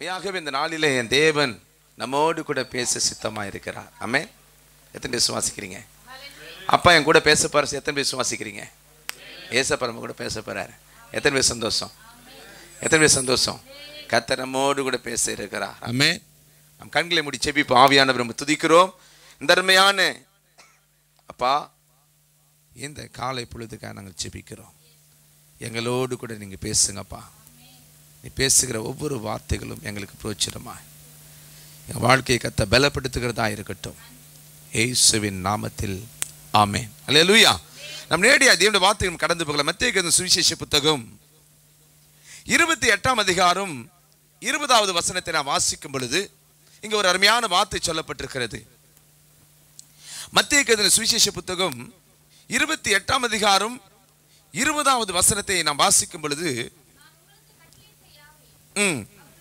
மெய்யாகவே இந்த நாளிலே என் தேவன் நம்மோடு கூட பேச சித்தமா இருக்கிறார் ஆமென் எத்தனை பேர் சுவாசிக்கிறீங்க அப்பா என் கூட பேச போற எத்தனை பேர் சுவாசிக்கிறீங்க ஏசப்பா நம்ம கூட பேச போறாரு எத்தனை பேர் சந்தோஷம் எத்தனை பேர் சந்தோஷம் கர்த்தர் நம்மோடு கூட பேச இருக்கிறார் ஆமென் நம் கண்களை முடி செபிப்போம் ஆவியானவர் நம்ம துதிக்கிறோம் இந்த அருமையான அப்பா இந்த காலை பொழுதுக்காக நாங்கள் செபிக்கிறோம் எங்களோடு கூட நீங்கள் பேசுங்கப்பா நீ பேசுகிற ஒவ்வொரு வார்த்தைகளும் எங்களுக்கு பிரோச்சிரமாய் எங்கள் வாழ்க்கையை கத்த பலப்படுத்துகிறதா இருக்கட்டும் ஏசுவின் நாமத்தில் ஆமென் அல்லேலூயா நம் நேரடியாக தேவனுடைய வார்த்தையும் கடந்து போகலாம் மத்திய சுவிசேஷ புத்தகம் இருபத்தி எட்டாம் அதிகாரம் இருபதாவது வசனத்தை நான் வாசிக்கும் பொழுது இங்க ஒரு அருமையான வார்த்தை சொல்லப்பட்டிருக்கிறது மத்திய கதின சுவிசேஷ புத்தகம் இருபத்தி எட்டாம் அதிகாரம் இருபதாவது வசனத்தை நாம் வாசிக்கும் பொழுது ம்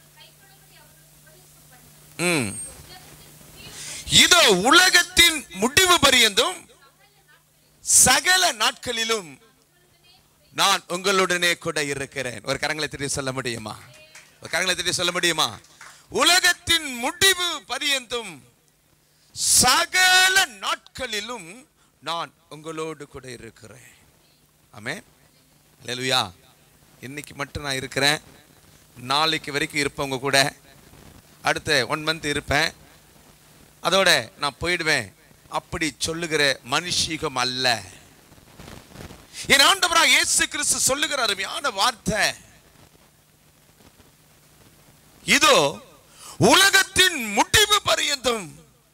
ம் இதோ உலகத்தின் முடிவு பரியந்தும் சகல நாட்களிலும் நான் உங்களுடனே கூட இருக்கிறேன் ஒரு கரங்களை திட்டி சொல்ல முடியுமா ஒரு கரங்களை திட்டி சொல்ல முடியுமா உலகத்தின் முடிவு பரியந்தும் சகல நாட்களிலும் நான் உங்களோடு கூட இருக்கிறேன் ஆமே அல்லேலூயா இன்னைக்கு மட்டும் நான் இருக்கிறேன் நாளைக்கு வரைக்கும் இருப்பேன் உங்க கூட அடுத்த ஒன் மந்த் இருப்பேன் அதோட நான் போயிடுவேன் அப்படி சொல்லுகிற மனுஷீகம் அல்ல என் ஆண்டவராக இயேசு கிறிஸ்து சொல்லுகிற அருமையான வார்த்தை இதோ உலகத்தின் முடிவு பரியந்தும்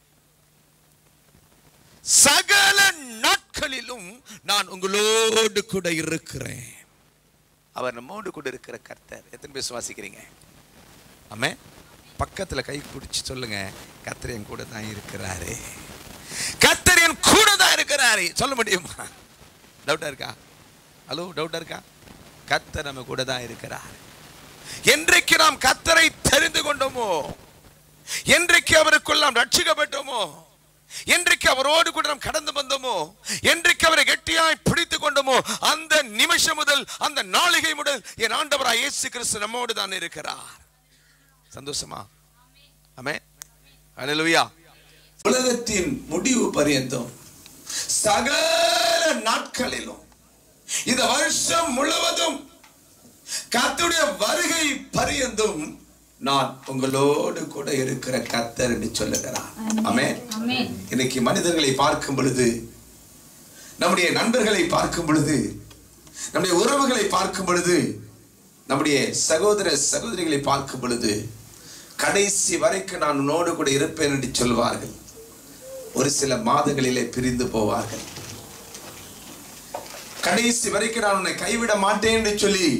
சகல நாட்களிலும் நான் உங்களோடு கூட இருக்கிறேன் அவர் நம்மோடு கூட இருக்கிற கர்த்தர் எத்தனை பேர் சுவாசிக்கிறீங்க ஆமே பக்கத்துல கை பிடிச்சு சொல்லுங்க கர்த்தர் என் கூட தான் இருக்கிறாரு கர்த்தர் என் கூட தான் இருக்கிறாரு சொல்ல முடியுமா டவுட்டா இருக்கா ஹலோ டவுட்டா இருக்கா கர்த்தர் நம்ம கூட தான் இருக்கிறார் என்றைக்கு நாம் கர்த்தரை தெரிந்து கொண்டோமோ என்றைக்கு அவருக்குள் நாம் ரட்சிக்கப்பட்டோமோ என்றைக்கு அவரோடு கூட நாம் கடந்து வந்தோமோ என்றைக்கு அவரை கெட்டியாய் பிடித்துக் கொண்டோமோ அந்த நிமிஷம் முதல் அந்த நாளிகை முதல் என் ஆண்டவராய் இயேசு கிறிஸ்து நம்மோடு தான் இருக்கிறார் சந்தோஷமா ஆமே அல்லேலூயா உலகத்தின் முடிவு பரியந்தம் சகல நாட்களிலும் இந்த வருஷம் முழுவதும் கர்த்தருடைய வருகை பரியந்தும் நான் உங்களோடு கூட இருக்கிற கர்த்தர் என்று சொல்லுகிறார் ஆமென் ஆமென் இன்னைக்கு மனிதர்களை பார்க்கும் பொழுது நம்முடைய நண்பர்களை பார்க்கும் பொழுது நம்முடைய உறவுகளை பார்க்கும் பொழுது நம்முடைய சகோதர சகோதரிகளை பார்க்கும் பொழுது கடைசி வரைக்கும் நான் உன்னோடு கூட இருப்பேன் என்று சொல்வார்கள் ஒரு சில மாதங்களிலே பிரிந்து போவார்கள் கடைசி வரைக்கும் நான் உன்னை கைவிட மாட்டேன் என்று சொல்லி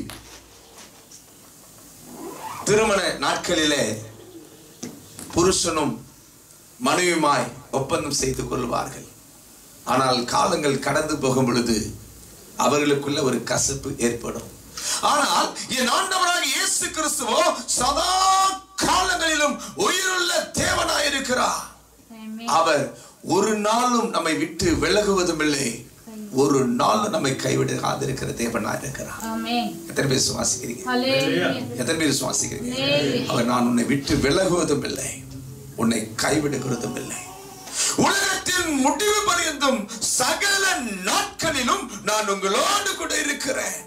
திருமண நாட்களிலே புருஷனும் மனைவியுமாய் ஒப்பந்தம் செய்து கொள்வார்கள் ஆனால் காலங்கள் கடந்து போகும் பொழுது அவர்களுக்குள்ள ஒரு கசப்பு ஏற்படும் ஆனால் என் ஆண்டவராக இயேசு கிறிஸ்துவோ சதா காலங்களிலும் உயிருள்ள தேவனாய் இருக்கிறார் ஆமென் அவர் ஒரு நாளும் நம்மை விட்டு விலகுவதும் இல்லை ஒரு நாளும் நம்மை கைவிடாதிருக்கிற தேவனாய் இருக்கிறார் ஆமென் எத்தனை பேர் சுவாசிக்கிறீங்க ஹalleluya எத்தனை பேர் சுவாசிக்கிறீங்க Hallelujah. அவர் நான் உன்னை விட்டு விலகுவதும் இல்லை உன்னை கைவிடுகிறதும் இல்லை உலகத்தின் முடிவு பரியந்தும் சகல நாட்களிலும் நான் உங்களோடு கூட இருக்கிறேன்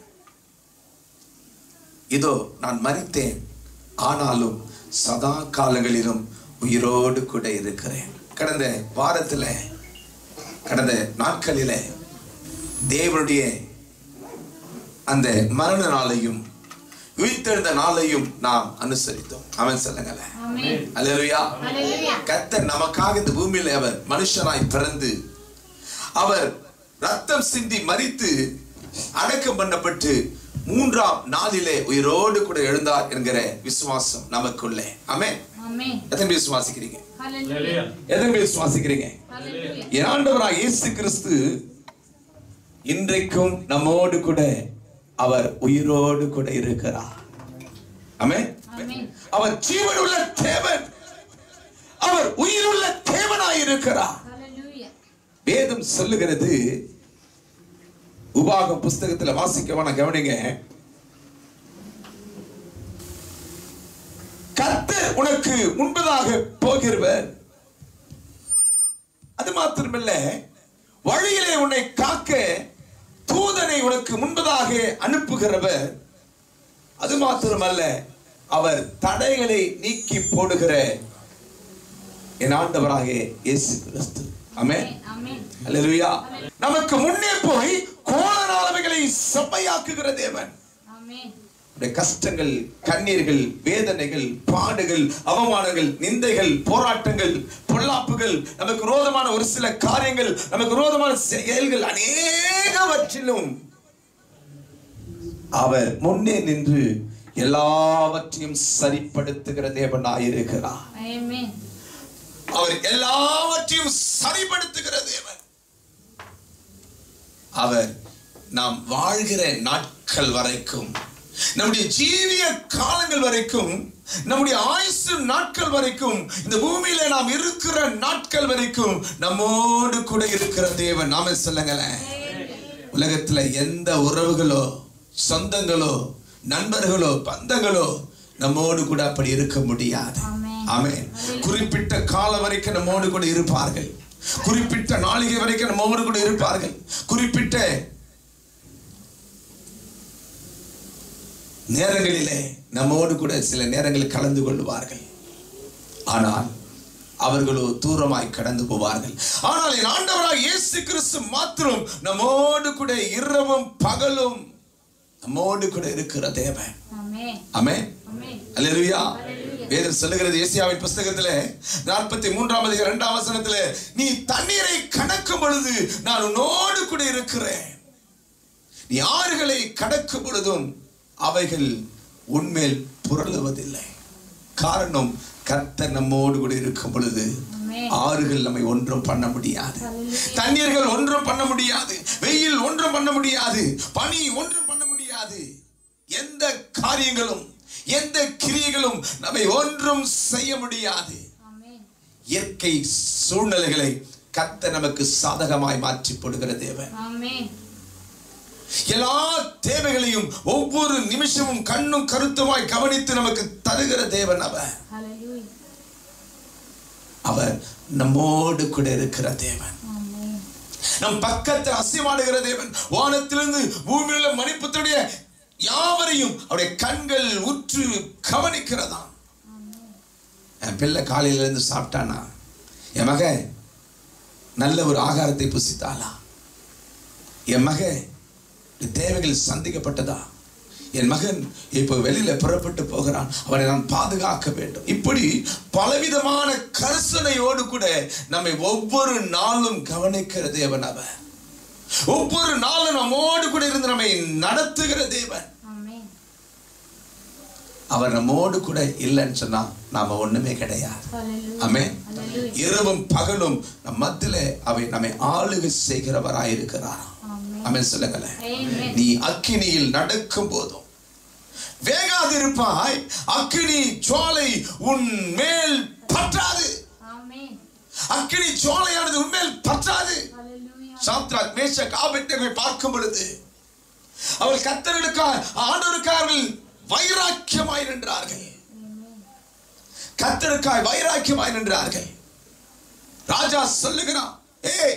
இதோ நான் மறித்தேன் ஆனாலும் சதா காலங்களிலும் உயிரோடு கூட இருக்கிறேன் கடந்த வாரத்துல கடந்த நாட்களில தேவனுடைய அந்த மரண நாளையும் உயிர்த்தெழுந்த நாளையும் நாம் அனுசரித்தோம் அவன் சொல்லுங்களேன் ஆமென் அல்லேலூயா ஹalleluya கர்த்தர் நமக்காக இந்த பூமியில அவர் மனுஷனாய் பிறந்து அவர் ரத்தம் சிந்தி மரித்து அடக்கம் பண்ணப்பட்டு மூன்றாம் நாளிலே உயிரோடு கூட எழுந்தார் என்கிற விசுவாசம் நமக்குள்ளே ஆமென் ஆமென் எத்தனை பேர் சுவாசிக்கிறீங்க ஹalleluya எத்தனை பேர் சுவாசிக்கிறீங்க ஹalleluya என் ஆண்டவராக இயேசு கிறிஸ்து இன்றைக்கும் நம்மோடு கூட அவர் உயிரோடு கூட இருக்கிறார் ஆமென் ஆமென் அவர் ஜீவனுள்ள தேவன் அவர் உயிருள்ள தேவனாய் இருக்கிறார் ஹalleluya வேதம் சொல்லுகிறது உபாகம் புஸ்தகத்துல வாசிக்கவான கவனிங்க கர்த்தர் உனக்கு முன்பதாக போகிறவர் அது மாத்திரமல்ல வழியிலே உன்னை காக்க தூதனை உனக்கு முன்பதாக அனுப்புகிறவர் அது மாத்திரமல்ல அவர் தடைகளை நீக்கி போடுகிற என் ஆண்டவராக இயேசு கிறிஸ்து ஆமென் ஆமென் அல்லேலூயா நமக்கு முன்னே போய் கோணநாளவைகளை செம்மையாக்குகிற தேவன் ஆமென் நம்முடைய கஷ்டங்கள் கண்ணீர்கள் வேதனைகள் பாடுகள் அவமானங்கள் நிந்தைகள் போராட்டங்கள் பொல்லாப்புகள் நமக்கு விரோதமான ஒரு சில காரியங்கள் நமக்கு விரோதமான செயல்கள் அநேகவற்றிலும் அவர் முன்னே நின்று எல்லாவற்றையும் சரிப்படுத்துகிற தேவனாயிருக்கிறார் ஆமென் அவர் எல்லாவற்றையும் சரிப்படுத்துகிற தேவன் அவர் நாம் வாழ்கிற நாட்கள் வரைக்கும் நம்முடைய ஜீவிய காலங்கள் வரைக்கும் நம்முடைய ஆயுசு நாட்கள் வரைக்கும் இந்த பூமியில நாம் இருக்கிற நாட்கள் வரைக்கும் நம்மோடு கூட இருக்கிற தேவன் நாம சொல்லுங்களேன் உலகத்துல எந்த உறவுகளோ சொந்தங்களோ நண்பர்களோ பந்தங்களோ நம்மோடு கூட அப்படி இருக்க முடியாது ஆமென். ஆமென் குறிப்பிட்ட காலம் வரைக்கும் நம்மோடு கூட இருப்பார்கள் குறிப்பிட்ட நாளிகை வரைக்கும் நம்மோடு கூட இருப்பார்கள் குறிப்பிட்ட நேரங்களிலே நம்மோடு கூட சில நேரங்களில் கலந்து கொள்வார்கள் ஆனால் அவர்களோ தூரமாய் கடந்து போவார்கள் ஆனால் என் ஆண்டவராய் இயேசு கிறிஸ்து மாத்திரம் நம்மோடு கூட இரவும் பகலும் நம்மோடு கூட இருக்கிற தேவன் ஆமென் ஆமென் ஆமென் அல்லேலூயா அல்லேலூயா. வேதம் சொல்லுகிறது ஏசியாவின் புஸ்தகத்திலே நாற்பத்தி மூன்றாம் அதிகாரம் இரண்டாம் வசனத்திலே நீ தண்ணீரை கணக்கும் பொழுது நான் உன்னோடு கூட இருக்கிறேன் நீ ஆறுகளை கடக்கும் பொழுதும் அவைகள் உன்மேல் புரளுவதில்லை காரணம் கர்த்தர் நம்மோடு கூட இருக்கும் பொழுது ஆமென். ஆறுகள் நம்மை ஒன்றும் பண்ண முடியாது Hallelujah. தண்ணீர்கள் ஒன்றும் பண்ண முடியாது வெயில் ஒன்றும் பண்ண முடியாது பனி ஒன்றும் பண்ண முடியாது எந்த காரியங்களும் எந்த கிரியைகளும் நம்மை ஒன்றும் செய்ய முடியாது ஆமென் இயற்கை சூழ்நிலைகளை கர்த்தர் நமக்கு சாதகமாய் மாற்றி போடுகிற தேவன் ஆமென் எல்லா தேவைகளையும் ஒவ்வொரு நிமிஷமும் கண்ணும் கருத்துமாய் கவனித்து நமக்கு தருகிற தேவன் அவர் ஹalleluya அவர் நம்மோடு கூட இருக்கிற தேவன் ஆமென் நம் பக்கத்தில் அசைவாடுகிற தேவன் வானத்திலிருந்து பூமியில மணிப்புத்துடைய யாவரையும் அவருடைய கண்கள் உற்று கவனிக்கிறதாம் என் பிள்ளை காலையில இருந்து சாப்பிட்டானா என் மக நல்ல ஒரு ஆகாரத்தை புசித்தாளா என் மக தேவைகள் சந்திக்கப்பட்டதா என் மகன் இப்போ வெளியில புறப்பட்டு போகிறான் அவனை நான் பாதுகாக்க வேண்டும் இப்படி பலவிதமான கரிசனையோடு கூட நம்மை ஒவ்வொரு நாளும் கவனிக்கிற தேவன் அவர் ஒவ்வொரு நாளும் நம்மோடு கூட இருந்து நம்மை நடத்துகிற தேவன் ஆமென் அவர் நம்மோடு கூட இல்லைன்னு சொன்னா நாம ஒண்ணுமே கிடையாது ஹalleluya ஆமென் ஹalleluya இரவும் பகலும் நம் மத்தியில அவை நம்மை ஆளுகை செய்கிறவராயிருக்கிறார் ஆமென் ஆமென் சொல்லுங்களேன் ஆமென் நீ அக்கினியில் நடக்கும் போதும் வேகாதிருப்பாய் அக்கினி ஜுவாலை உன் மேல் பற்றாது ஆமென் அக்கினி ஜுவாலையானது உன்மேல் பற்றாது ஹalleluya சாத்ராக் மேஷக் ஆபேத்நேகோவை பார்க்கும் பொழுது அவர்கள் கத்தர்களுக்காக ஆண்டவருக்கார்கள் வைராக்கியமாய் நின்றார்கள் ஆமென் கத்தருக்காய் வைராக்கியமாய் நின்றார்கள் ராஜா சொல்லுகிறான் ஏய்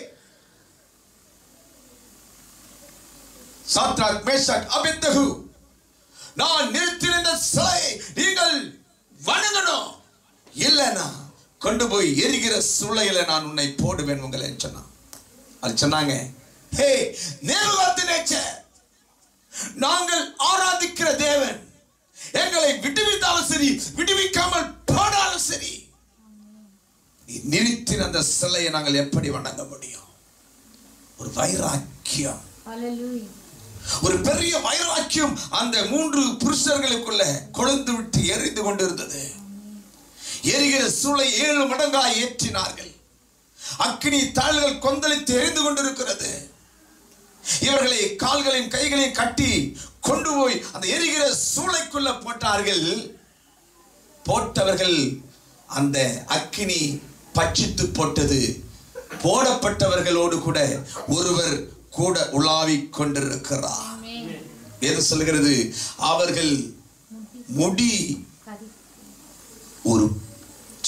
சாத்ராக் மேஷக் அபித்தகு நான் நிறுத்திருந்த சிலையை நீங்கள் வணங்கணும் இல்லைனா கொண்டு போய் எரிகிற சூளையில நான் உன்னை போடுவேன் உங்களை சொன்னான் அது சொன்னாங்க ஹே நேருவாத்தினேச்சர் நாங்கள் ஆராதிக்கிற தேவன் எங்களை விடுவித்தாலும் சரி விடுவிக்காமல் போனாலும் சரி நீ நிறுத்தின அந்த சிலையை நாங்கள் எப்படி வணங்க முடியும் ஒரு வைராக்கியம் ஹalleluya ஒரு பெரிய வைராக்கியம் அந்த மூன்று புருஷர்களுக்குள்ள கொழுந்து விட்டு எரிந்து கொண்டிருந்தது எரிகிற சூளை ஏழு மடங்காய் ஏற்றினார்கள் அக்கினி தாள்கள் கொந்தளித்து எரிந்து கொண்டிருக்கிறது இவர்களை கால்களையும் கைகளையும் கட்டி கொண்டு போய் அந்த எரிகிற சூளைக்குள்ள போட்டார்கள் போட்டவர்கள் அந்த அக்கினி பட்சித்து போட்டது போடப்பட்டவர்களோடு கூட ஒருவர் கூட உலாவிக் கொண்டிருக்கிறார் ஆமென் எது சொல்கிறது அவர்கள் முடி கதி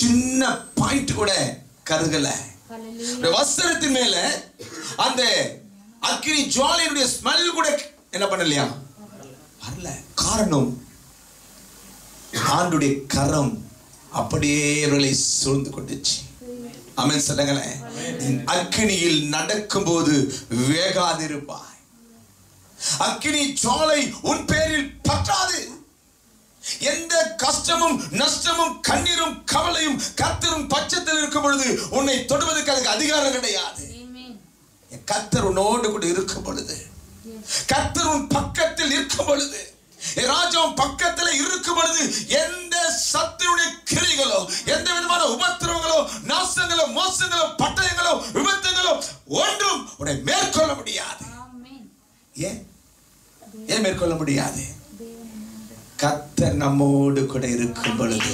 சின்ன பாயிண்ட் கூட கருகல Hallelujah. இந்த வஸ்திரத்தின் மேல அந்த அக்கினி ஜுவாலையினுடைய ஸ்மெல் கூட என்ன பண்ணலையா வரல காரணம் ஆண்டுடைய கரம் அப்படியே இவர்களை சூழ்ந்து கொண்டுச்சு அமேன் சொல்லுங்களேன் நீ அக்கினியில் நடக்கும்போது வேகாதிருப்பாய் அக்கினி ஜுவாலை உன் பேரில் பற்றாது எந்த கஷ்டமும் நஷ்டமும் கண்ணீரும் கவலையும் கத்தரும் பட்சத்தில் இருக்கும் பொழுது உன்னை தொடுவதற்கு அதுக்கு அதிகாரம் கிடையாது Amen. என் கத்தர் உன்னோடு கூட இருக்கும் பொழுது Yes. கத்தர் உன் பக்கத்தில் இருக்கும் பொழுது என் ராஜா உன் பக்கத்தில் இருக்கும் பொழுது எந்த சத்துருடைய கிரிகளோ எந்த விதமான உபத்திரவங்களோ நாசங்களோ மோசங்களோ பட்டயங்களோ விபத்துகளோ ஒன்றும் உன்னை மேற்கொள்ள முடியாது Amen. ஏன் ஏன் மேற்கொள்ள முடியாது தேவன் கத்தர் நம்மோடு கூட இருக்கும் பொழுது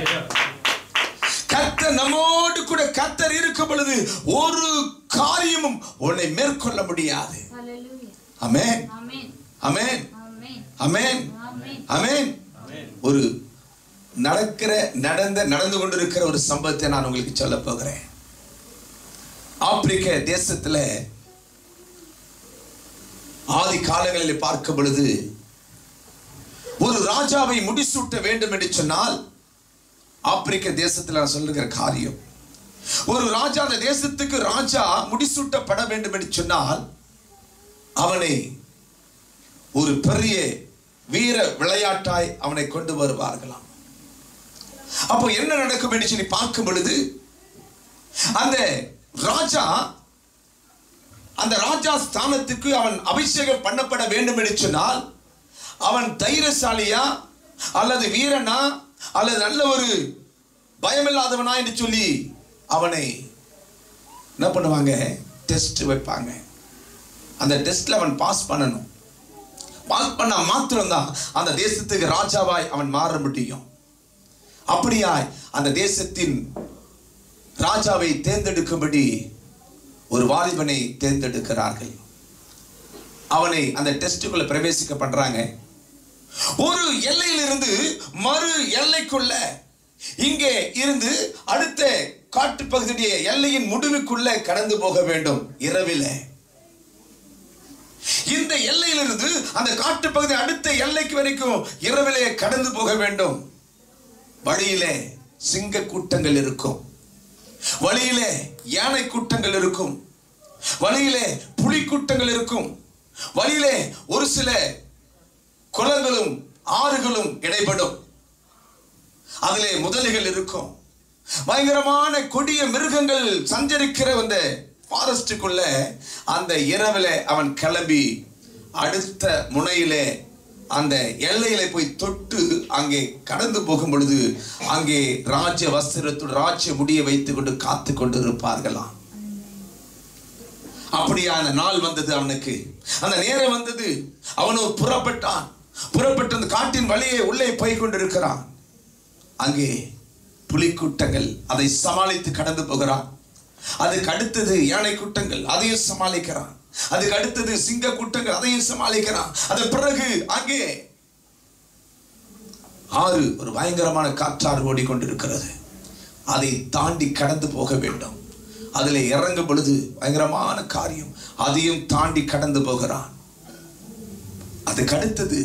கத்தர் நம்மோடு கூட கத்தர் இருக்கும் பொழுது ஒரு காரியமும் உன்னை மேற்கொள்ள முடியாது Hallelujah. அமேன் Amen. அமேன் Amen. அமேன் Amen. அமேன் ஒரு நடக்கிற நடந்த நடந்து கொண்டிருக்கிற ஒரு சம்பவத்தை நான் உங்களுக்கு சொல்ல போகிறேன் ஆப்பிரிக்க தேசத்துல ஆதி காலங்களில் பார்க்கும் பொழுது ஒரு ராஜாவை முடிசூட்ட வேண்டும் என்று சொன்னால் ஆப்பிரிக்க தேசத்தில் நான் சொல்லுகிற காரியம் ஒரு ராஜா அந்த தேசத்துக்கு ராஜா முடிசூட்டப்பட வேண்டும் என்று சொன்னால் அவனை ஒரு பெரிய வீர விளையாட்டாய் அவனை கொண்டு வருவார்களாம் அப்போ என்ன நடக்கும் என்று சொல்லி பார்க்கும் பொழுது அந்த ராஜா அந்த ராஜா ஸ்தானத்துக்கு அவன் அபிஷேகம் பண்ணப்பட வேண்டும் என்று சொன்னால் அவன் தைரியசாலியா அல்லது வீரனா அல்லது நல்ல ஒரு பயமில்லாதவனா என்று சொல்லி அவனை என்ன பண்ணுவாங்க டெஸ்ட் வைப்பாங்க அந்த டெஸ்ட்ல அவன் பாஸ் பண்ணணும் பாஸ் பண்ண மாத்திரம்தான் அந்த தேசத்துக்கு ராஜாவாய் அவன் மாற முடியும் அப்படியாய் அந்த தேசத்தின் ராஜாவை தேர்ந்தெடுக்கும்படி ஒரு வாலிபனை தேர்ந்தெடுக்கிறார்கள் அவனை அந்த டெஸ்டுக்குள்ள பிரவேசிக்க பண்றாங்க ஒரு எல்லையிலிருந்து மறு எல்லைக்குள்ள இங்கே இருந்து அடுத்த காட்டுப்பகுதியுடைய எல்லையின் முடிவுக்குள்ள கடந்து போக வேண்டும் இரவிலே இந்த எல்லையிலிருந்து அந்த காட்டுப்பகுதி அடுத்த எல்லைக்கு வரைக்கும் இரவிலே கடந்து போக வேண்டும் வழியிலே சிங்க கூட்டங்கள் இருக்கும் வழியிலே யானை கூட்டங்கள் இருக்கும் வழியிலே புலி கூட்டங்கள் இருக்கும் வழியிலே ஒரு சில குளங்களும் ஆறுகளும் இடைப்படும் அதிலே முதலைகள் இருக்கும் பயங்கரமான கொடிய மிருகங்கள் சஞ்சரிக்கிற அந்த ஃபாரஸ்டுக்குள்ள அந்த இரவுல அவன் கிளம்பி அடுத்த முனையிலே அந்த எல்லையில போய் தொட்டு அங்கே கடந்து போகும் பொழுது அங்கே ராஜ வஸ்திரத்துடன் ராஜ்ய முடியை வைத்துக் கொண்டு காத்து கொண்டு இருப்பார்களாம் அப்படியான நாள் வந்தது அவனுக்கு அந்த நேரம் வந்தது அவனோ புறப்பட்டான் புறப்பட்டு அந்த காட்டின் வழியே உள்ளே போய் கொண்டிருக்கிறான் அங்கே புலிக்கூட்டங்கள் அதை சமாளித்து கடந்து போகிறான் அதுக்கு அடுத்தது யானை கூட்டங்கள் அதையும் சமாளிக்கிறான் அதுக்கு அடுத்தது சிங்க கூட்டங்கள் அதையும் சமாளிக்கிறான் அதன் பிறகு அங்கே ஆறு ஒரு பயங்கரமான காற்றாறு ஓடிக்கொண்டிருக்கிறது அதை தாண்டி கடந்து போக வேண்டும் அதில் இறங்கும் பொழுது பயங்கரமான காரியம் அதையும் தாண்டி கடந்து போகிறான் அதுக்கு அடுத்தது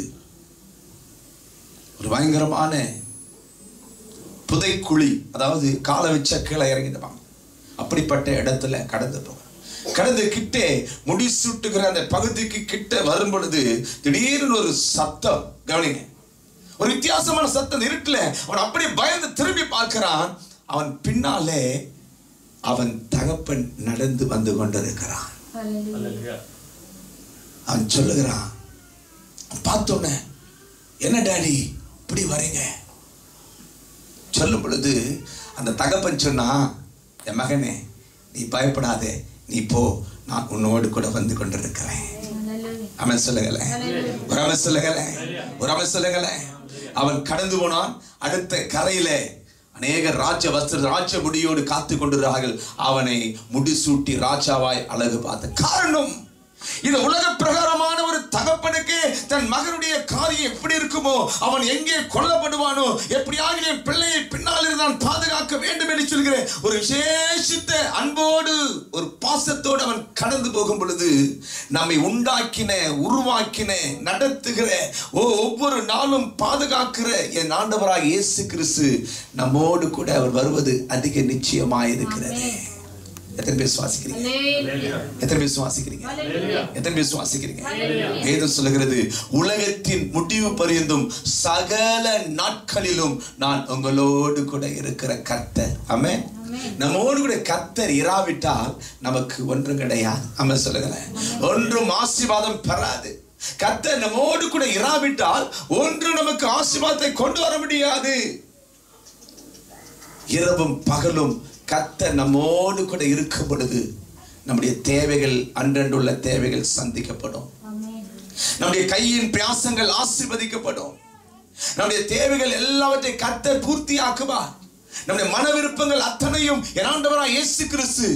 ஒரு பயங்கரமான புதைக்குழி அதாவது காலை வச்ச கீழே இறங்கிடுவாங்க அப்படிப்பட்ட இடத்துல கடந்து போகிறான் கடந்து கிட்டே முடிசூட்டுகிற அந்த பகுதிக்கு கிட்ட வரும் பொழுது திடீர்னு ஒரு சத்தம் கவனிங்க ஒரு வித்தியாசமான சத்தம் இருட்டுல அவன் அப்படியே பயந்து திரும்பி பார்க்கிறான் அவன் பின்னாலே அவன் தகப்பன் நடந்து வந்து கொண்டிருக்கிறான் Hallelujah. அவன் சொல்லுகிறான் பார்த்தோன்னே என்ன டாடி இப்படி வரீங்க சொல்லும் பொழுது அந்த தகப்பன் சொன்னா என் மகனே நீ பயப்படாதே நீ போ நான் உன்னோடு கூட வந்து கொண்டிருக்கிறேன் Hallelujah. அவன் சொல்லுங்களேன் Hallelujah. ஒரு அவன் சொல்லுங்களேன் ஒரு அவன் சொல்லுங்களேன் அவன் கடந்து போனான் அடுத்த கரையிலே அநேக ராஜ வஸ்திர ராஜ முடியோடு காத்து கொண்டிருக்கிறார்கள் அவனை முடிசூட்டி ராஜாவாய் அழகு பார்த்த காரணம் இது உலக பிரகாரமான ஒரு தகப்பனுக்கு தன் மகனுடைய காரியம் எப்படி இருக்குமோ அவன் எங்கே கொல்லப்படுவானோ எப்படியாக என் பிள்ளையை பின்னால் இருந்து நான் பாதுகாக்க வேண்டும் சொல்கிற ஒரு விசேஷித்த அன்போடு ஒரு பாசத்தோடு அவன் கடந்து போகும் பொழுது நம்மை உண்டாக்கின உருவாக்கின நடத்துகிற ஓ ஒவ்வொரு நாளும் பாதுகாக்கிற என் ஆண்டவராக இயேசு கிறிஸ்து நம்மோடு கூட அவர் வருவது அதிக நிச்சயமாய் இருக்கிறது எத்தனை பேர் சுவாசிக்கிறீங்க Hallelujah. எத்தனை பேர் சுவாசிக்கிறீங்க Hallelujah. எத்தனை பேர் சுவாசிக்கிறீங்க Hallelujah. வேதம் சொல்லுகிறது உலகத்தின் முடிவு பரியந்தும் சகல நாட்களிலும் நான் உங்களோடு கூட இருக்கிற கர்த்தர் ஆமென் Amen. நம்மோடு கூட கர்த்தர் இராவிட்டால் நமக்கு ஒன்றும் கிடையாது ஆமென் சொல்லுங்களேன் ஒன்றும் ஆசீர்வாதம் பெறாது கர்த்தர் நம்மோடு கூட இராவிட்டால் ஒன்று நமக்கு ஆசீர்வாதத்தை கொண்டு வர முடியாது இரவும் பகலும் கர்த்தர் நம்மோடு கூட இருக்கும் பொழுது நம்முடைய தேவைகள் அன்றன்றுள்ள தேவைகள் சந்திக்கப்படும் Amen. நம்முடைய கையின் பிரயாசங்கள் ஆசீர்வதிக்கப்படும் நம்முடைய தேவைகள் எல்லாவற்றையும் கர்த்தர் பூர்த்தியாக்குவார் நம்முடைய மன விருப்பங்கள் அத்தனையும் என் ஆண்டவராய் இயேசு கிறிஸ்து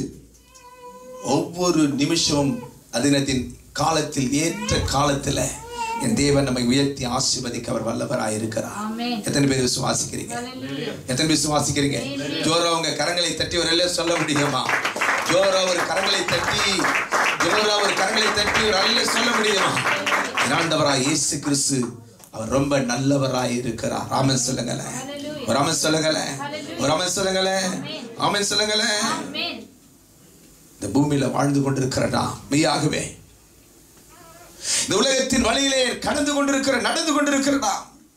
ஒவ்வொரு நிமிஷமும் அதினத்தின் காலத்தில் ஏற்ற காலத்துல என் தேவன் நம்மை உயர்த்தி ஆசீர்வதிக்க அவர் வல்லவராய் இருக்கிறார் Amen. எத்தனை பேர் விசுவாசிக்கிறீங்க Hallelujah. எத்தனை பேர் விசுவாசிக்கிறீங்க ஜோரா உங்க கரங்களை தட்டி ஒரு அல்ல சொல்ல முடியுமா ஜோரா ஒரு கரங்களை தட்டி ஜோரா ஒரு கரங்களை தட்டி ஒரு அல்ல சொல்ல முடியுமா ஆண்டவராய் இயேசு கிறிஸ்து அவர் ரொம்ப நல்லவராய் இருக்கிறார் ராமன் சொல்லுங்களேன் Hallelujah. ஒரு ராமன் சொல்லுங்களேன் ஒரு ராமன் சொல்லுங்களேன் ஆமன் சொல்லுங்களேன் Amen. இந்த பூமியில வாழ்ந்து கொண்டிருக்கிறடா மெய்யாகவே இந்த உலகத்தின் வழியிலே கடந்து கொண்டிருக்கிற நடந்து கொண்டிருக்கிறடா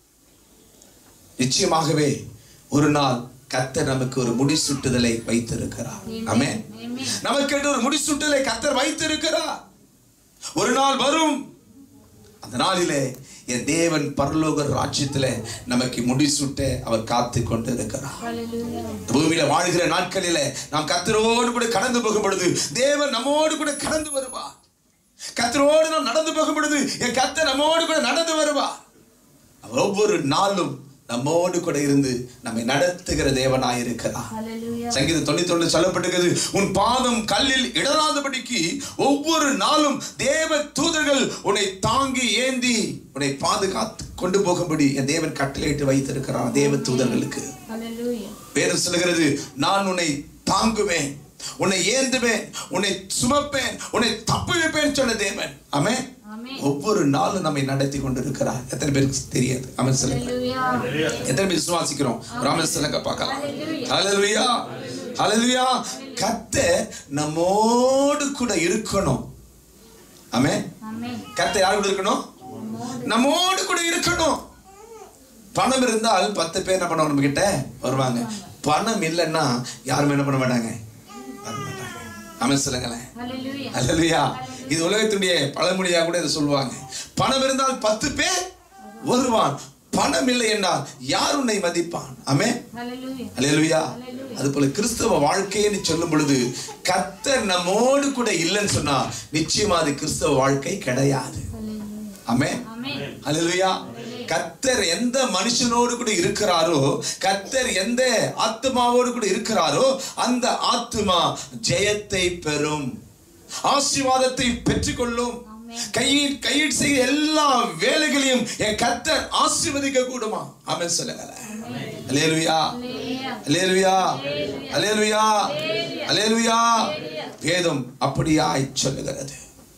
நிச்சயமாகவே ஒரு நாள் கர்த்தர் நமக்கு ஒரு முடிசூட்டுதலை வைத்திருக்கிறார் ஆமென் Amen. நமக்கென்று ஒரு முடிசூட்டுதலை கர்த்தர் வைத்திருக்கிறார் ஒரு நாள் வரும் அந்த நாளிலே என் தேவன் பரலோக ராஜ்யத்திலே நமக்கு முடிசூட்ட அவர் காத்து கொண்டு இருக்கிறார் Hallelujah. இந்த பூமியில வாழ்கிற நாட்களிலே நாம் கத்தரோடு கூட கடந்து போகும் பொழுது தேவன் நம்மோடு கூட கடந்து வருவார் கத்தரோடு நாம் நடந்து போகும் பொழுது என் கத்தர் நம்மோடு கூட நடந்து வருவார் அவர் ஒவ்வொரு நாளும் நம்மோடு கூட இருந்து நம்மை நடத்துகிற தேவனாய் இருக்கிறார் Hallelujah. சங்கீதம் தொண்ணூத்தி ஒண்ணு சொல்லப்பட்டிருக்கிறது உன் பாதம் கல்லில் இடராதபடிக்கு ஒவ்வொரு நாளும் தேவ தூதர்கள் உன்னை தாங்கி ஏந்தி உன்னை பாதுகாத்து கொண்டு போகும்படி என் தேவன் கட்டளையிட்டு வைத்திருக்கிறார் தேவ தூதர்களுக்கு Hallelujah. வேதம் சொல்லுகிறது நான் உன்னை தாங்குவேன் உன்னை ஏந்துவேன் உன்னை சுமப்பேன் உன்னை தப்புவிப்பேன் சொன்ன தேவன் ஆமென் Amen. ஒவ்வொரு நாளும் நம்மை நடத்தி கொண்டிருக்கிறார் எத்தனை பேருக்கு தெரியாது அவன் சொல்லுங்க Hallelujah. எத்தனை பேர் விசுவாசிக்கிறோம் ராமன் சொல்லுங்க பார்க்கலாம் Hallelujah. ஹalleluya ஹalleluya கர்த்தர் நம்மோடு கூட இருக்கணும் ஆமென் Amen. கர்த்தர் யார் கூட இருக்கணும் நம்மோடு கூட இருக்கணும் பணம் இருந்தால் பத்து பேர் என்ன பண்ணுவாங்க நம்ம கிட்ட வருவாங்க பணம் இல்லைன்னா யாரும் என்ன பண்ண மாட்டாங்க வர மாட்டாங்க ஆமென் சொல்லுங்களேன் Hallelujah. அல்லையா இது உலகத்துடைய பழமொழியா கூட இதை சொல்லுவாங்க பணம் இருந்தால் பத்து பேர் வருவான் பணம் இல்லை என்றால் யார் உன்னை மதிப்பான் ஆமே Hallelujah. அல்லேலூயா அது போல கிறிஸ்தவ வாழ்க்கைன்னு சொல்லும் பொழுது கர்த்தர் நம்மோடு கூட இல்லைன்னு சொன்னா நிச்சயமா அது கிறிஸ்தவ வாழ்க்கை கிடையாது Hallelujah. ஆமே Amen. அல்லேலூயா கர்த்தர் எந்த மனுஷனோடு கூட இருக்கிறாரோ கர்த்தர் எந்த ஆத்மாவோடு கூட இருக்கிறாரோ அந்த ஆத்மா ஜெயத்தை பெறும் ஆசீர்வாதத்தை பெற்றுக்கொள்ளும் Amen. கையில் கையில் செய்ய எல்லா வேலைகளையும் என் கர்த்தர் ஆசீர்வதிக்க கூடுமா ஆமென் சொல்லுங்க அல்லேலூயா Hallelujah. அல்லேலூயா அல்லேலூயா அல்லேலூயா வேதம் அப்படியாய் சொல்லுகிறது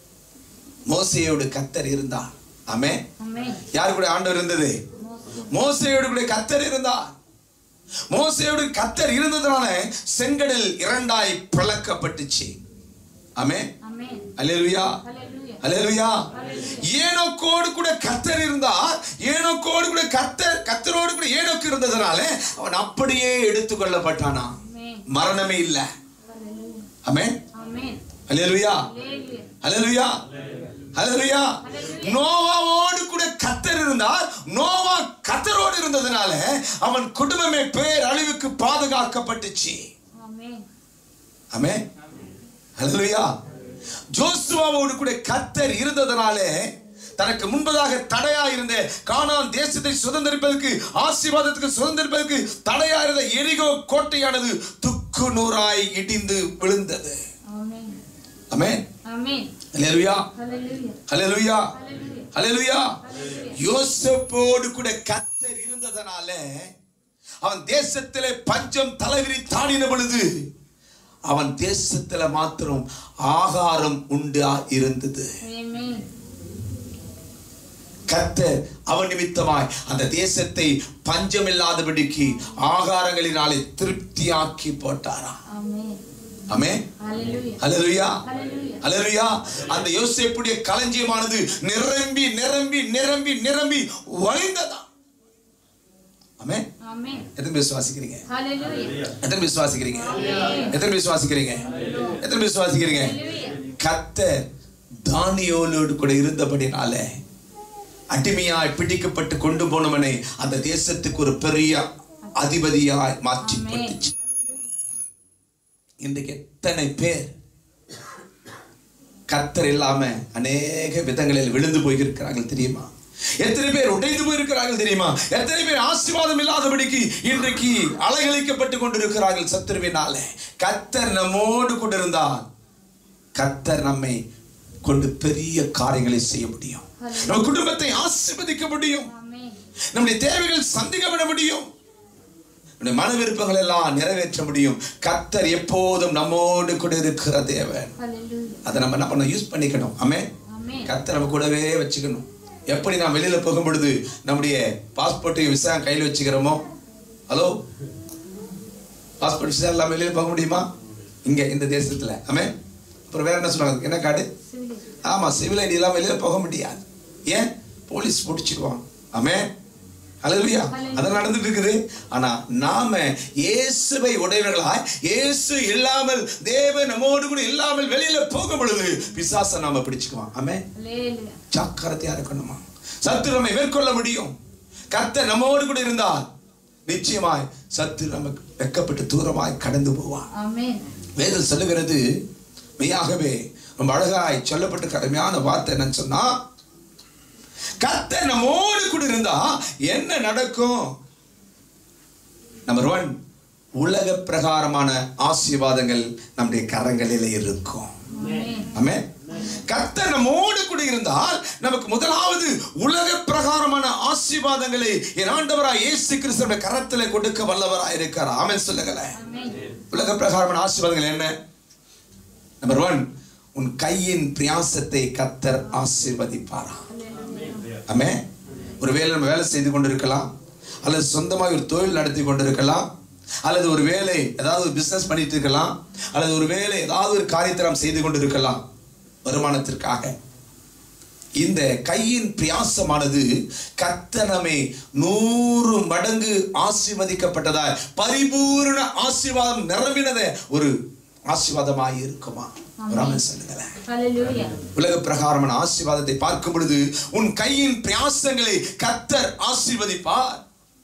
மோசையோடு கர்த்தர் இருந்தார் ஆமென் Amen. யார் கூட ஆண்டவர் இருந்தது மோசையோடு கூட கத்தர் இருந்தார் மோசையோடு கத்தர் இருந்ததுனால செங்கடல் இரண்டாய் பிளக்கப்பட்டுச்சு ஆமே Amen. அல்லேலூயா Hallelujah. அல்லேலூயா ஏனோக்கோடு கூட கத்தர் இருந்தார் ஏனோக்கோடு கூட கத்தர் கத்தரோடு கூட ஏனோக்கு இருந்ததுனால அவன் அப்படியே எடுத்துக்கொள்ளப்பட்டானா Amen. மரணமே இல்ல Hallelujah. ஆமே Amen. அல்லேலூயா Hallelujah. ஹalleluya ஹalleluya நோவாவோடு கூட கத்தர் இருந்தார் நோவா கத்தரோடு இருந்ததுனால அவன் குடும்பமே பேர் அழிவுக்கு பாதுகாக்கப்பட்டுச்சு Amen. ஆமே ஹalleluya ஜோசுவாவோடு கூட கத்தர் இருந்ததனாலே தனக்கு முன்பதாக தடையா இருந்த கானான் தேசத்தை சுதந்திரிப்பதற்கு ஆசீர்வாதத்துக்கு சுதந்திரிப்பதற்கு தடையா இருந்த எரிகோ கோட்டையானது துக்கு நூறாய் இடிந்து விழுந்தது Amen. ஆமென் Amen. ஹalleluya Hallelujah. ஹalleluya Hallelujah. ஹalleluya யோசேப்போடு கூட கத்தர் இருந்ததனால அவன் தேசத்திலே பஞ்சம் தலைவிரி தாடின பொழுது அவன் தேசத்துல மாத்திரம் ஆகாரம் உண்டா இருந்தது Amen. கர்த்தர் அவன் நிமித்தமாய் அந்த தேசத்தை பஞ்சம் இல்லாதபடிக்கு ஆகாரங்களினாலே திருப்தியாக்கி போட்டாராம் Amen. ஆமே Hallelujah. அல்லேலூயா Hallelujah. அல்லேலூயா அந்த யோசேப்புடைய களஞ்சியமானது நிரம்பி நிரம்பி நிரம்பி நிரம்பி வழிந்ததா ஆமே Amen. எத்தனை பேர் சுவாசிக்கிறீங்க Hallelujah. எத்தனை பேர் சுவாசிக்கிறீங்க Amen. எத்தனை பேர் சுவாசிக்கிறீங்க எத்தனை பேர் சுவாசிக்கிறீங்க Hallelujah. கர்த்தர் தானியோலோடு கூட இருந்தபடினால அடிமையாய் பிடிக்கப்பட்டு கொண்டு போனவனை அந்த தேசத்துக்கு ஒரு பெரிய அதிபதியாய் மாற்றி Amen. போட்டுச்சு இன்றைக்கு எத்தனை பேர் கர்த்தர் இல்லாம அநேக விதங்களில் விழுந்து போயிருக்கிறார்கள் தெரியுமா எத்தனை பேர் உடைந்து போயிருக்கிறார்கள் தெரியுமா எத்தனை பேர் ஆசீர்வாதம் இல்லாதபடிக்கு இன்றைக்கு அலைகழிக்கப்பட்டு கொண்டிருக்கிறார்கள் சத்துருவினால கர்த்தர் நம்மோடு கூட இருந்தால் கர்த்தர் நம்மை கொண்டு பெரிய காரியங்களை செய்ய முடியும் நம்ம குடும்பத்தை ஆசீர்வதிக்க முடியும் Amen. நம்முடைய தேவைகள் சந்திக்கப்பட முடியும் நம்முடைய மன விருப்பங்கள் எல்லாம் நிறைவேற்ற முடியும் கர்த்தர் எப்போதும் நம்மோடு கூட இருக்கிற தேவன் Hallelujah. அதை நம்ம என்ன பண்ண யூஸ் பண்ணிக்கணும் ஆமே Amen. கர்த்தர் நம்ம கூடவே வச்சுக்கணும் எப்படி நாம் வெளியில போகும் பொழுது நம்முடைய பாஸ்போர்ட்டையும் விசா கையில் வச்சுக்கிறோமோ ஹலோ பாஸ்போர்ட் விசா எல்லாம் வெளியில போக முடியுமா இங்க இந்த தேசத்துல ஆமே அப்புறம் வேற என்ன சொல்றாங்க என்ன கார்டு Civil. ஆமா சிவில் ஐடி எல்லாம் வெளியில போக முடியாது ஏன் போலீஸ் பிடிச்சிக்குவான் ஆமே அல்லேலூயா அது நடந்துட்டு இருக்குது ஆனா நாம இயேசுவை உடையவர்களாய் இயேசு இல்லாமல் தேவன் நம்மோடு கூட இல்லாமல் வெளியில போகும் பொழுது பிசாசை நாம பிடிச்சுக்குவான் ஆமே Hallelujah. ஜாக்கிரதையா இருக்கணுமா சத்து நம்மை மேற்கொள்ள முடியும் கர்த்தர் நம்மோடு கூட இருந்தால் நிச்சயமாய் சத்து நமக்கு வெக்கப்பட்டு தூரமாய் கடந்து போவான் Amen. வேதம் சொல்லுகிறது மெய்யாகவே ரொம்ப அழகாய் சொல்லப்பட்ட கடுமையான வார்த்தை என்னன்னு சொன்னா கர்த்தர் நம்மோடு கூட இருந்தா என்ன நடக்கும் நம்பர் ஒன் உலக பிரகாரமான ஆசீர்வாதங்கள் நம்முடைய கரங்களில் இருக்கும் Amen. ஆமே கர்த்தர் நம்மோடு கூட இருந்தால் நமக்கு முதலாவது உலக பிரகாரமான ஆசீர்வாதங்களை என் ஆண்டவராய் இயேசு கிறிஸ்துவின் கரத்தில் கொடுக்க வல்லவராய் இருக்கார் ஆமென் சொல்லுங்களேன் Amen. உலக பிரகாரமான ஆசீர்வாதங்கள் என்ன நம்பர் ஒன் உன் கையின் பிரயாசத்தை கத்தர் ஆசீர்வதிப்பாரா Hallelujah. ஆமே ஒருவேளை நம்ம வேலை செய்து கொண்டிருக்கலாம் அல்லது சொந்தமாக ஒரு தொழில் நடத்தி கொண்டிருக்கலாம் அல்லது ஒரு வேலை ஏதாவது ஒரு பிசினஸ் பண்ணிட்டு இருக்கலாம் அல்லது ஒரு வேலை ஏதாவது ஒரு காரியத்தை நாம் செய்து கொண்டிருக்கலாம் வருமானத்திற்காக இந்த கையின் பிரயாசமானது கர்த்தனமே நூறு மடங்கு ஆசீர்வதிக்கப்பட்டதாய் பரிபூர்ண ஆசீர்வாதம் நிரம்பினத ஒரு ஆசீர்வாதமாய் இருக்குமா ஒரு ஆமென் சொல்லுங்களேன் Hallelujah. உலக பிரகாரமான ஆசீர்வாதத்தை பார்க்கும் பொழுது உன் கையின் பிரயாசங்களை கர்த்தர் ஆசீர்வதிப்பார்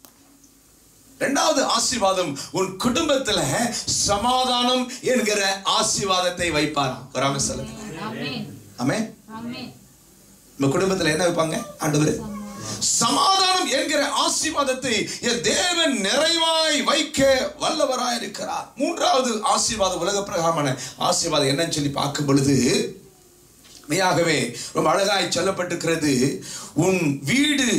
இரண்டாவது ஆசீர்வாதம் உன் குடும்பத்துல சமாதானம் என்கிற ஆசீர்வாதத்தை வைப்பாராம் வராம சொல்லுங்க Amen. ஆமே Amen. நம்ம குடும்பத்துல என்ன வைப்பாங்க ஆண்டவர் சமாதானம் என்கிற ஆசீர்வாதத்தை என் தேவன் நிறைவாய் வைக்க வல்லவராய் இருக்கிறார் மூன்றாவது ஆசீர்வாதம் உலக பிரகாரமான ஆசீர்வாதம் என்னன்னு சொல்லி பார்க்கும் பொழுது மெய்யாகவே ரொம்ப அழகாய் சொல்லப்பட்டிருக்கிறது உன் வீடு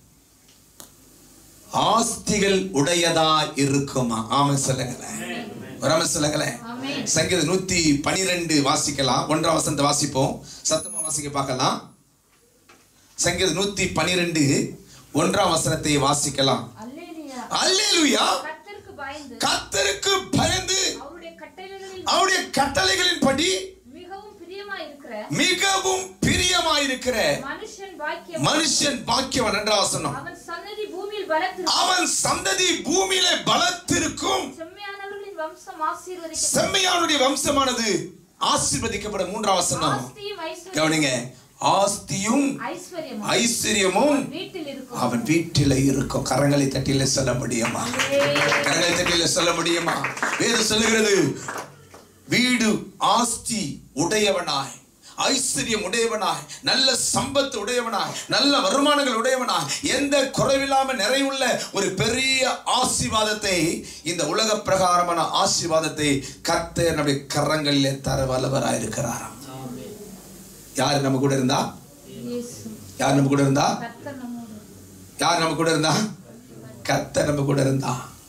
ஆஸ்திகள் உடையதா இருக்குமா ஆமா சொல்லுங்களேன் வராம சொல்லுங்களேன் Amen. சங்கீதம் நூத்தி பனிரெண்டு வாசிக்கலாம் ஒன்றாம் வசனத்தை வாசிப்போம் சத்தமா வாசிக்க பார்க்கலாம் சங்கீதம் நூத்தி பனிரெண்டு ஒன்றாம் வசனத்தை வாசிக்கலாம் Hallelujah. அல்லேலூயா கர்த்தருக்கு பயந்து கர்த்தருக்கு பயந்து அவருடைய கட்டளைகளில் அவருடைய கட்டளைகளின்படி மிகவும் பிரியமாயிருக்கிற மிகவும் பிரியமாயிருக்கிற மனுஷன் பாக்கியம் மனுஷன் பாக்கியவன் என்றால் வசனம் அவன் சன்னதி பூமியில் பலத்திருக்கும் அவன் சந்ததி பூமியில பலத்திருக்கும் செம்மையானவர்களின் வம்சம் ஆசீர்வதிக்க செம்மையானுடைய வம்சமானது ஆசீர்வதிக்கப்பட மூன்றாம் வசனம் ஆஸ்தியும் ஐஸ்வர்யம் கவனிங்க ஆஸ்தியும் ஐஸ்வர்யம் ஐஸ்வர்யமும் வீட்டில் இருக்கும் அவன் வீட்டில இருக்கும் கரங்களை தட்டில சொல்ல முடியுமா கரங்களை தட்டில சொல்ல முடியுமா வேறு சொல்லுகிறது வீடு ஆஸ்தி உடையவனாய் ஐஸ்வர்யம் உடையவனாய் நல்ல சம்பத்து உடையவனாய் நல்ல வருமானங்கள் உடையவனாய் எந்த குறைவில்லாம நிறைவுள்ள ஒரு பெரிய ஆசீர்வாதத்தை இந்த உலக பிரகாரமான ஆசீர்வாதத்தை கர்த்தர் நம்முடைய கரங்களிலே தர வல்லவராய் இருக்கிறாராம் யார் நம்ம கூட இருந்தா இயேசு யார் நம்ம கூட இருந்தா கர்த்தர் நம்மோடு யார் நம்ம கூட இருந்தா கர்த்தர் நம்ம கூட இருந்தா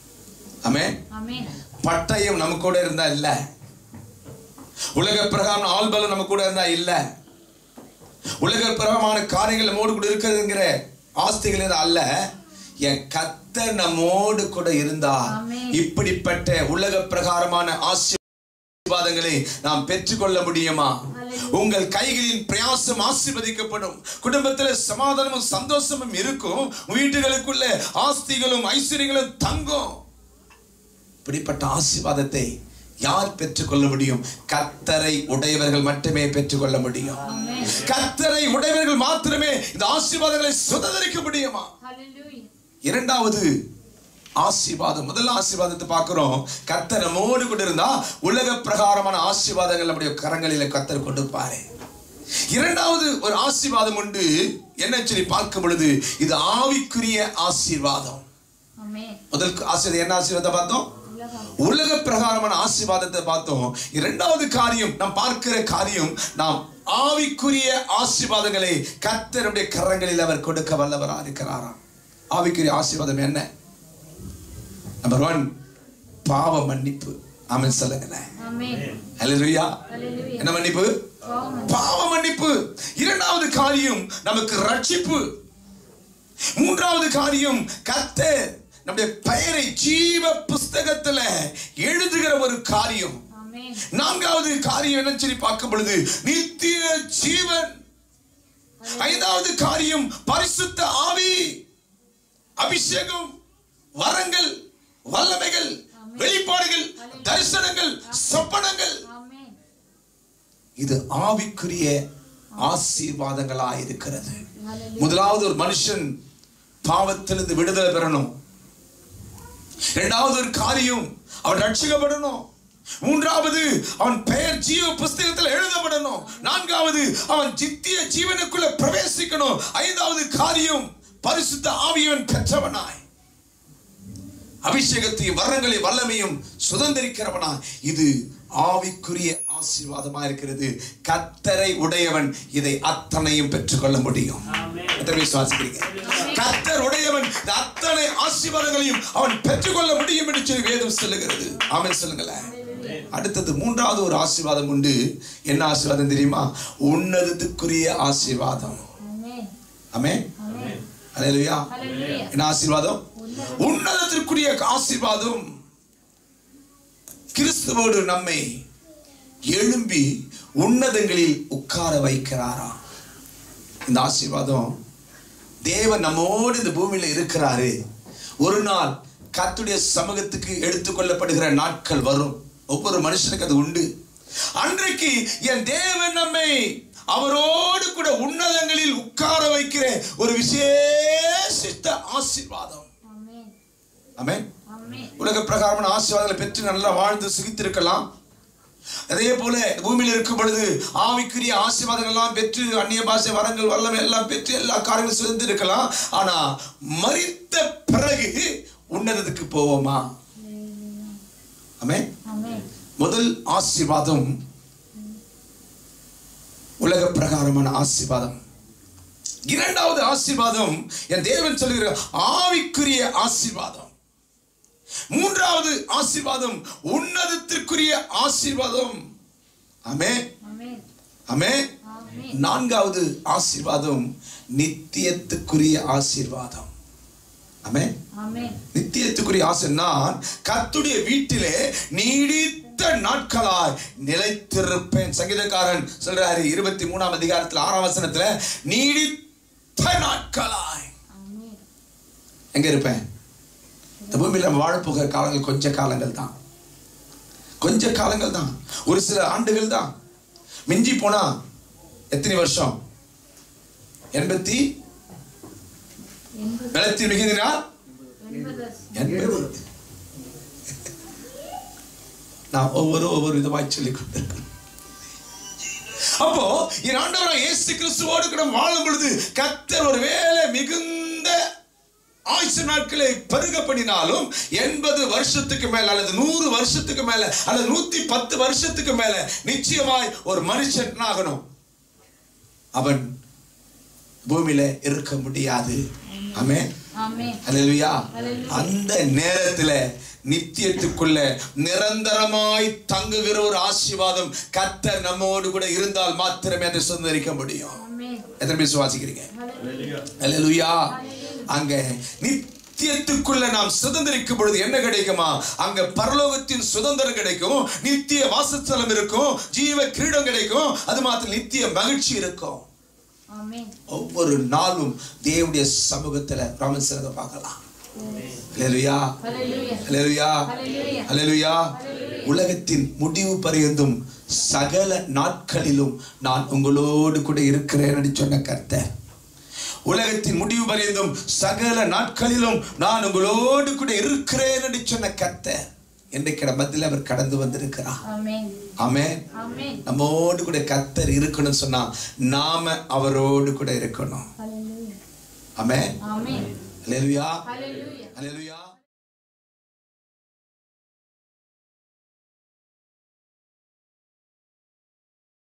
ஆமே ஆமென் பட்டயம் நம்ம கூட இருந்தா இல்ல உலக பிரகாரம் ஆள்பலம் நம்ம கூட இருந்தா இல்ல உலக பிரகமான காரியங்கள் நம்மோடு கூட இருக்கிறதுங்கிற ஆஸ்திகள் இது அல்ல என் கத்தர் நம்மோடு கூட இருந்தா ஆமென். இப்படிப்பட்ட உலக பிரகாரமான ஆசீர்வாதங்களை நாம் பெற்றுக்கொள்ள முடியுமா ஹalleluya. உங்கள் கைகளின் பிரயாசம் ஆசீர்வதிக்கப்படும் குடும்பத்துல சமாதானமும் சந்தோஷமும் இருக்கும் வீட்டுகளுக்குள்ள ஆஸ்திகளும் ஐஸ்வர்யங்களும் தங்கும் இப்படிப்பட்ட ஆசீர்வாதத்தை யார் பெற்றுக்கொள்ள முடியும் கத்தரை உடையவர்கள் மட்டுமே பெற்றுக்கொள்ள முடியும் ஆமென் கத்தரை உடையவர்கள் மாத்திரமே இந்த ஆசீர்வாதங்களை சுதந்திரிக்க முடியுமா ஹalleluya இரண்டாவது ஆசீர்வாதம் முதல் ஆசீர்வாதத்தை பார்க்கிறோம் கத்தர் நம்மோடு கூட இருந்தா உலக பிரகாரமான ஆசீர்வாதங்கள் நம்முடைய கரங்களில கத்தர் கொடுப்பாரு இரண்டாவது ஒரு ஆசீர்வாதம் உண்டு என்ன சொல்லி பார்க்கும் பொழுது இது ஆவிக்குரிய ஆசீர்வாதம் ஆமென் முதல் ஆசீர்வாதம் என்ன ஆசீர்வாதம் பார்த்தோம் உலகம் உலக பிரகாரமான ஆசீர்வாதத்தை பார்த்தோம் இரண்டாவது காரியம் நாம் பார்க்கிற காரியம் நாம் ஆவிக்குரிய ஆசீர்வாதங்களை கர்த்தருடைய கரங்களில் அவர் கொடுக்க வல்லவரா இருக்கிறாராம் ஆவிக்குரிய ஆசீர்வாதம் என்ன நம்பர் ஒன் பாவ மன்னிப்பு ஆமென் சொல்லுங்களேன் ஆமென் ஹalleluya ஹalleluya என்ன மன்னிப்பு பாவம் பாவ மன்னிப்பு இரண்டாவது காரியம் நமக்கு ரட்சிப்பு மூன்றாவது காரியம் கர்த்தர் நம்முடைய பெயரை ஜீவ புஸ்தகத்துல எழுதுகிற ஒரு காரியம் ஆமென் நான்காவது காரியம் என்ன சொல்லி பார்க்கும் பொழுது நித்திய ஜீவன் ஐந்தாவது காரியம் பரிசுத்த ஆவி அபிஷேகம் வரங்கள் வல்லமைகள் வெளிப்பாடுகள் தரிசனங்கள் சொப்பனங்கள் ஆமென் இது ஆவிக்குரிய ஆசீர்வாதங்களாய் இருக்கிறது ஹalleluya முதலாவது ஒரு மனுஷன் பாவத்திலிருந்து விடுதலை பெறணும் இரண்டாவது ஒரு காரியம் அவன் ரட்சிக்கப்படணும் மூன்றாவது அவன் பெயர் ஜீவ புஸ்தகத்தில் எழுதப்படணும் நான்காவது அவன் ஜித்திய ஜீவனுக்குள்ள பிரவேசிக்கணும் ஐந்தாவது காரியம் பரிசுத்த ஆவியவன் பெற்றவனாய் அபிஷேகத்தையும் வரங்களையும் வல்லமையும் சுதந்திரிக்கிறவனா இது ஆவிக்குரிய ஆசீர்வாதமா இருக்கிறது கத்தரை உடையவன் இதை அத்தனையும் பெற்றுக்கொள்ள முடியும் எத்தனை பேர் சுவாசிக்கிறீங்க கத்தர் உடையவன் இந்த அத்தனை ஆசீர்வாதங்களையும் அவன் பெற்றுக்கொள்ள முடியும் என்று சொல்லி வேதம் சொல்லுகிறது ஆமென் சொல்லுங்களேன் அடுத்தது மூன்றாவது ஒரு ஆசீர்வாதம் உண்டு என்ன ஆசீர்வாதம் தெரியுமா உன்னதத்துக்குரிய ஆசீர்வாதம் ஆமென் ஆமென் ஆமென் அல்லேலூயா ஹalleluya என்ன ஆசீர்வாதம் உன்னதத்திற்குரிய ஆசீர்வாதம் கிறிஸ்துவோடு நம்மை எழும்பி உன்னதங்களில் உட்கார வைக்கிறாராம் இந்த ஆசீர்வாதம் தேவன் நம்மோடு இந்த பூமியில இருக்கிறாரு ஒரு நாள் கர்த்தருடைய சமூகத்துக்கு எடுத்துக்கொள்ளப்படுகிற நாட்கள் வரும் ஒவ்வொரு மனுஷனுக்கு அது உண்டு அன்றைக்கு என் தேவன் நம்மை அவரோடு கூட உன்னதங்களில் உட்கார வைக்கிற ஒரு விசேஷித்த ஆசீர்வாதம் ஆமென் ஆமென் ஆமென் உலக பிரகாரமான ஆசீர்வாதங்களை பெற்று நல்லா வாழ்ந்து சுகித்திருக்கலாம் அதே போல பூமியில் இருக்கும் பொழுது ஆவிக்குரிய ஆசீர்வாதங்கள் எல்லாம் பெற்று அந்நிய பாஷை வரங்கள் வல்லமை எல்லாம் பெற்று எல்லா காரியங்களும் சுதந்திர இருக்கலாம் ஆனா மரித்த பிறகு உன்னதத்துக்கு போவோமா ஆமென் ஆமென் முதல் ஆசீர்வாதம் உலக பிரகாரமான ஆசீர்வாதம் இரண்டாவது ஆசீர்வாதம் என் தேவன் சொல்லுகிற ஆவிக்குரிய ஆசீர்வாதம் மூன்றாவது ஆசீர்வாதம் உன்னதத்திற்குரிய ஆசீர்வாதம் ஆமே ஆமென் ஆமே ஆமென் நான்காவது ஆசீர்வாதம் நித்தியத்துக்குரிய ஆசீர்வாதம் ஆமே ஆமென் நித்தியத்துக்குரிய ஆசை நான் கர்த்துடைய வீட்டிலே நீடித்த நாட்களாய் நிலைத்திருப்பேன் சங்கீதக்காரன் சொல்றாரு இருபத்தி மூணாம் அதிகாரத்துல ஆறாம் வசனத்துல நீடித்த நாட்களாய் ஆமென் எங்க இருப்பேன் இந்த பூமியில நம்ம வாழப்போகிற காலங்கள் கொஞ்ச காலங்கள் தான் கொஞ்ச காலங்கள் தான் ஒரு சில ஆண்டுகள் தான் மிஞ்சி போனா எத்தனை வருஷம் எண்பத்தி எண்பது பலத்தில் மிகுதினால் எண்பது எண்பது நான் ஒவ்வொரு ஒவ்வொரு விதமாய் சொல்லிக் கொண்டிருக்கிறேன் அப்போ என் ஆண்டவராக இயேசு கிறிஸ்துவோடு கூட வாழும் பொழுது கத்தர் ஒரு வேலை மிகுந்த ஆயுசு நாட்களை பெருக பண்ணினாலும் எண்பது வருஷத்துக்கு மேல அல்லது நூறு வருஷத்துக்கு மேல அல்லது நூத்தி பத்து வருஷத்துக்கு மேல நிச்சயமாய் ஒரு மனுஷன் என்ன ஆகணும் அவன் பூமியில இருக்க முடியாது ஆமென் ஆமென் அல்லேலூயா Hallelujah. அந்த நேரத்துல நித்தியத்துக்குள்ள நிரந்தரமாய் தங்குகிற ஒரு ஆசீர்வாதம் கர்த்தர் நம்மோடு கூட இருந்தால் மாத்திரமே அதை சுதந்திரிக்க முடியும் ஆமென் எத்தனை பேர் சுவாசிக்கிறீங்க ஹalleluya அல்லேலூயா அங்க நித்தியத்துக்குள்ள நாம் சுதந்திரிக்கும் பொழுது என்ன கிடைக்குமா அங்க பரலோகத்தின் சுதந்திரம் கிடைக்கும் நித்திய வாசஸ்தலம் இருக்கும் ஜீவ கிரீடம் கிடைக்கும் அது மாத்திரம் நித்திய மகிழ்ச்சி இருக்கும் ஆமென் ஒவ்வொரு நாளும் தேவனுடைய சமூகத்துல ராமசரத பார்க்கலாம் அல்லேலூயா ஹalleluya அல்லேலூயா ஹalleluya அல்லேலூயா உலகத்தின் முடிவு பரியந்தும் சகல நாட்களிலும் நான் உங்களோடு கூட இருக்கிறேன் என்று சொன்ன கர்த்தர் உலகத்தின் முடிவு பரியந்தும் சகல நாட்களிலும் நான் உங்களோடு கூட இருக்கிறேன் என்று சொன்ன கர்த்தர் இன்றைக்கு மத்தியில் அவர் கடந்து வந்திருக்கிறார் ஆமென் ஆமென் ஆமென் நம்மோடு கூட கர்த்தர் இருக்கணும்னு சொன்னா நாம அவரோடு கூட இருக்கணும் ஹalleluya ஆமென் ஆமென் அல்லேலூயா ஹalleluya அல்லேலூயா